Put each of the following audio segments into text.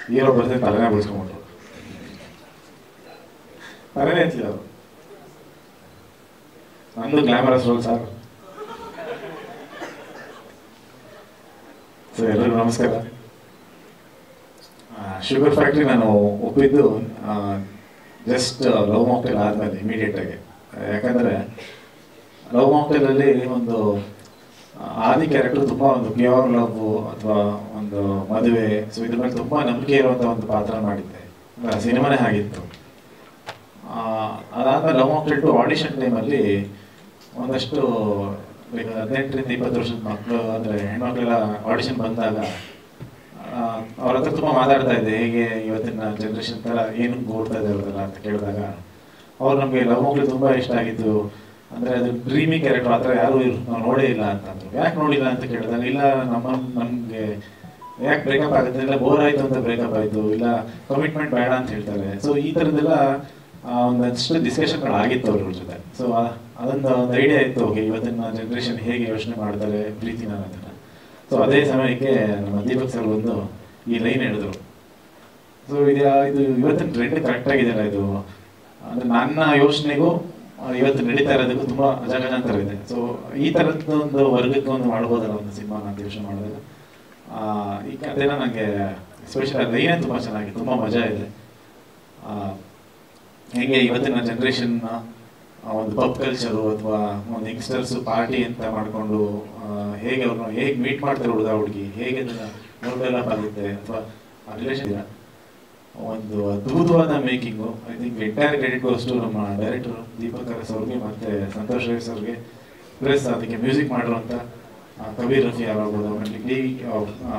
hero ಬರ್ತಾರೆ ತಲೆನೇ ಬಿಡಿಸ್ಕೊಂಡ್ಬಿಟ್ರು ತಲೆನೇ ಎತ್ತಲಿಲ್ಲ ಅವರು ನಂದು ಗ್ಲಾಮರಸ್ ರೋಲ್ ಸರ್ ಸೊ ಎಲ್ಲರಿಗೂ ನಮಸ್ಕಾರ ಶುಗರ್ ಫ್ಯಾಕ್ಟ್ರಿ ನಾನು ಒಪ್ಪಿದ್ದು ಜಸ್ಟ್ ಲವ್ ಮಾಕ್ಟೇಲ್ ಆದಮೇಲೆ ಇಮಿಡಿಯೇಟ್ ಆಗಿ ಯಾಕಂದರೆ ಲವ್ ಮಾಕ್ಟೇಲಲ್ಲಿ ಒಂದು ಆ, ಆದಿ ಕ್ಯಾರೆಕ್ಟರ್ ತುಂಬ ಒಂದು ಪ್ಯೂರ್ ಲವ್ ಅಥವಾ ಒಂದು ಮದುವೆ ಸೊ ಇದ್ರ ಮೇಲೆ ತುಂಬ ನಂಬಿಕೆ ಇರುವಂಥ ಒಂದು ಪಾತ್ರ ಮಾಡಿದ್ದೆ ಸಿನಿಮಾನೇ ಆಗಿತ್ತು ಆ, ಅದಾದ್ಮೇಲೆ ಲವ್ ಮಾಕ್ಟೇಲ್ ಟು ಆಡಿಷನ್ ಟೈಮಲ್ಲಿ ಒಂದಷ್ಟು ಈಗ ಹದಿನೆಂಟರಿಂದ ಇಪ್ಪತ್ತು ವರ್ಷದ ಮಕ್ಕಳು ಅಂದರೆ ಹೆಣ್ಮಕ್ಳೆಲ್ಲ ಆಡಿಷನ್ ಬಂದಾಗ ಆ, ಅವ್ರ ಹತ್ರ ತುಂಬ ಮಾತಾಡ್ತಾ ಇದ್ದೆ ಹೇಗೆ ಇವತ್ತಿನ ಜನ್ರೇಷನ್ ಥರ ಏನು ಓಡ್ತಾ ಇದೆ ಅವ್ರದೆಲ್ಲ ಅಂತ ಕೇಳಿದಾಗ ಅವ್ರು ನಮಗೆ ಲವ್ ಮಕ್ಕಳು ತುಂಬ ಇಷ್ಟ ಆಗಿದ್ದು ಅಂದರೆ ಅದು ಡ್ರೀಮಿ ಕ್ಯಾರೆಕ್ಟರ್ ಆ ಥರ ಯಾರೂ ಇರ್- ನಾವು ನೋಡೇ ಇಲ್ಲ ಅಂತಂದ್ರು ಯಾಕೆ ನೋಡಿಲ್ಲ ಅಂತ ಕೇಳಿದಾಗ ಇಲ್ಲ ನಮ್ಮ ನಮಗೆ ಯಾಕೆ ಬ್ರೇಕಪ್ ಆಗುತ್ತೆ ಇಲ್ಲ ಬೋರ್ ಆಯಿತು ಅಂತ ಬ್ರೇಕಪ್ ಆಯಿತು ಇಲ್ಲ ಕಮಿಟ್ಮೆಂಟ್ ಬೇಡ ಅಂತ ಹೇಳ್ತಾರೆ ಸೊ ಈ ಥರದ್ದೆಲ್ಲ ಆ, ಒಂದಷ್ಟು ಡಿಸ್ಕಷನ್ಗಳು ಆಗಿತ್ತು ಅವ್ರ ಜೊತೆ ಸೊ ಅದೊಂದು ಒಂದು ಐಡಿಯಾ ಇತ್ತು ಓಕೆ ಇವತ್ತಿನ ಜನ್ರೇಷನ್ ಹೇಗೆ ಯೋಚನೆ ಮಾಡ್ತಾರೆ ಪ್ರೀತಿನ ಅನ್ನೋದನ್ನ ಸೊ ಅದೇ ಸಮಯಕ್ಕೆ ನಮ್ಮ ದೀಪಕ್ ಸರ್ ಬಂದು ಈ ಲೈನ್ ಹೇಳಿದ್ರು ಸೊ ಇದು ಇದು ಇವತ್ತಿನ ಟ್ರೆಂಡ್ ಕರೆಕ್ಟ್ ಆಗಿದೆಯಲ್ಲ ಇದು ಅಂದ್ರೆ ನನ್ನ ಯೋಚನೆಗೂ ಆ, ಇವತ್ತು ನಡೀತಾ ಇರೋದಕ್ಕೂ ತುಂಬಾ ಅಜಗಜಾಂತರ ಇದೆ ಸೊ ಈ ತರದ್ದು ಒಂದು ವರ್ಗಕ್ಕೆ ಒಂದು ಮಾಡ್ಬೋದಲ್ಲ ಒಂದು ಸಿನಿಮಾ ಅಂತ ಯೋಚನೆ ಮಾಡಿದಾಗ ಆ, ಈ ಕಥೆನ ನನಗೆ ಎಸ್ಪೆಷಲಿ ಲೈನೇ ತುಂಬಾ ಚೆನ್ನಾಗಿದೆ ತುಂಬಾ ಮಜಾ ಇದೆ ಆ, ಹೇಗೆ ಇವತ್ತಿನ ಜನ್ರೇಷನ್ ಒಂದು ಪಬ್ ಕಲ್ಚರು ಅಥವಾ ಒಂದು ಯಂಗ್ಸ್ಟರ್ಸ್ ಪಾರ್ಟಿ ಅಂತ ಮಾಡಿಕೊಂಡು ಹೇಗೆ ಅವ್ರನ್ನ ಹೇಗೆ ಮೀಟ್ ಮಾಡ್ತಾರೆ ಹುಡುಗ ಹುಡುಗಿ ಹೇಗೆ ಡೆವಲಪ್ ಆಗುತ್ತೆ ಅಥವಾ ರಿಲೇಷನ್ ಒಂದು ಅದ್ಭುತವಾದ making I think entire credit goes ನಮ್ಮ ಡೈರೆಕ್ಟರ್ ದೀಪಕ್ ಅರಸ್ ಅವ್ರಿಗೆ ಮತ್ತೆ ಸಂತೋಷ್ ರೈಸ್ ಅವ್ರಿಗೆ ಪ್ಲಸ್ ಅದಕ್ಕೆ ಮ್ಯೂಸಿಕ್ ಮಾಡಿರುವಂಥ ಆ, ಕಬೀರ್ ರಫಿ ಆಗ್ಬೋದು ಆಮೇಲೆ ಇಡೀ ಆ,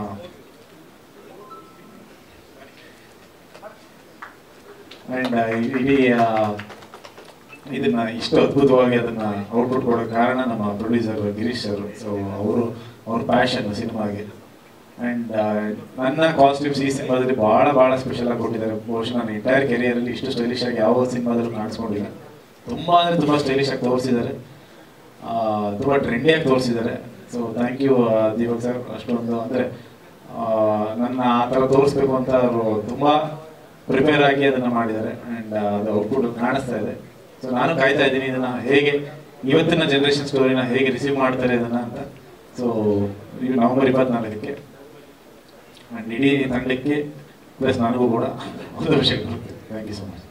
ಅಂಡ್ ಇಡೀ ಆ, ಇದನ್ನ ಇಷ್ಟು ಅದ್ಭುತವಾಗಿ ಅದನ್ನ ಔಟ್ಪುಟ್ ಕೊಡೋ ಕಾರಣ ನಮ್ಮ ಪ್ರೊಡ್ಯೂಸರ್ ಗಿರೀಶ್ ಅವರು ಸೊ ಅವರು ಅವ್ರ ಪ್ಯಾಷನ್ ಸಿನಿಮಾಗೆ ಅಂಡ್ ನನ್ನ ಕಾಸ್ಟ್ಯೂಮ್ಸ್ ಈ ಸಿನಿಮಾದಲ್ಲಿ ಬಹಳ ಬಹಳ ಸ್ಪೆಷಲ್ ಆಗಿ ಕೊಟ್ಟಿದ್ದಾರೆ ಬಹುಶಃ ನಾನು ಎಂಟೈರ್ ಕೆರಿಯರ್ ಅಲ್ಲಿ ಇಷ್ಟು ಸ್ಟೈಲಿಶ್ ಆಗಿ ಯಾವ ಸಿನಿಮಾದಲ್ಲೂ ಕಾಣಿಸ್ಕೊಂಡಿಲ್ಲ ತುಂಬಾ ಅಂದ್ರೆ ತುಂಬಾ ಸ್ಟೈಲಿಶ್ ಆಗಿ ತೋರಿಸಿದ್ದಾರೆ ಆ, ತುಂಬಾ ಟ್ರೆಂಡಿಯಾಗಿ ತೋರಿಸಿದ್ದಾರೆ so thank you Deepak sir ಅಷ್ಟೊಂದು ಅಂದ್ರೆ ಆ, ನನ್ನ ಆ ಥರ ತೋರಿಸ್ಬೇಕು ಅಂತ ಅವರು ತುಂಬಾ ಪ್ರಿಪೇರ್ ಆಗಿ ಅದನ್ನ ಮಾಡಿದ್ದಾರೆ ಅಂಡ್ ಅದು ಔಟ್ಪುಟ್ ಕಾಣಿಸ್ತಾ ಇದೆ ಸೊ ನಾನು ಕಾಯ್ತಾ ಇದ್ದೀನಿ ಇದನ್ನ ಹೇಗೆ ಇವತ್ತಿನ ಜನರೇಷನ್ ಸ್ಟೋರಿನ ಹೇಗೆ ರಿಸೀವ್ ಮಾಡ್ತಾರೆ ಇದನ್ನ ಅಂತ ಸೊ ಈ ನವೆಂಬರ್ ಇಪ್ಪತ್ನಾಲ್ಕಕ್ಕೆ ಅಂಡ್ ಇಡೀ ತಂಡಕ್ಕೆ ಪ್ಲಸ್ ನನಗೂ ಕೂಡ ಒಂದು ವಿಷಯ ಥ್ಯಾಂಕ್ ಯು ಸೊ ಮಚ್